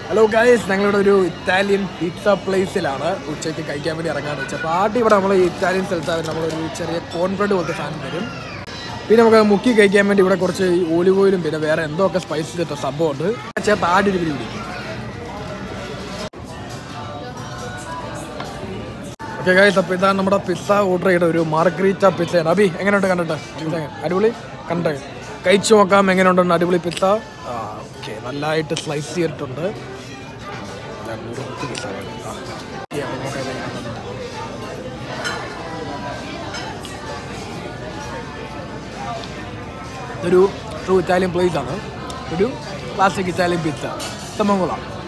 Hello guys ഞങ്ങളിവിടെ ഒരു Italian pizza പ്ലേസിലാണ് ഉച്ചയ്ക്ക് കഴിക്കാൻ വേണ്ടി ഇറങ്ങാന്ന് വെച്ചത് അപ്പോൾ ആദ്യം ഇവിടെ നമ്മൾ ഇറ്റാലിയൻ സ്ഥലത്ത് നമ്മളൊരു ചെറിയ കോൺബ്രെഡ് പോലത്തെ സാധനം തരും പിന്നെ നമുക്ക് മുക്കി കഴിക്കാൻ വേണ്ടി ഇവിടെ കുറച്ച് ഈ ഓലിവ് ഓയിലും പിന്നെ വേറെ എന്തോ ഒക്കെ സ്പൈസസ് ഇട്ട സംഭവമുണ്ട് ചേർത്ത് ആദ്യം ഒരു പിടി പിടിക്കും ഓക്കെ ഗൈസ് അപ്പോൾ ഇതാണ് നമ്മുടെ പിസ്സ ഓർഡർ ചെയ്ത ഒരു മാർഗ്രീറ്റ പിസ്സയാണ് അബി എങ്ങനെയുണ്ട് കണ്ടിട്ട് ഇത് അടിപൊളി കണ്ടിട്ട് കഴിച്ചു നോക്കാം എങ്ങനെയുണ്ടെന്ന് അടിപൊളി പിസ്സ ആ ഓക്കെ നല്ലതായിട്ട് സ്ലൈസ് ചെയ്തിട്ടുണ്ട് നല്ല മുറുക്ക് പിസ്സയാണ്. ആ. ഈ അപ്പോൾ നോക്കാം ഇതെങ്ങനെയുണ്ടെന്ന്. ഇതൊരു ട്രൂ ഇറ്റാലിയൻ പ്ലേസ് ആണ് ഒരു ക്ലാസിക് ഇറ്റാലിയൻ പിസ്സ സംഭവം കൊള്ളാം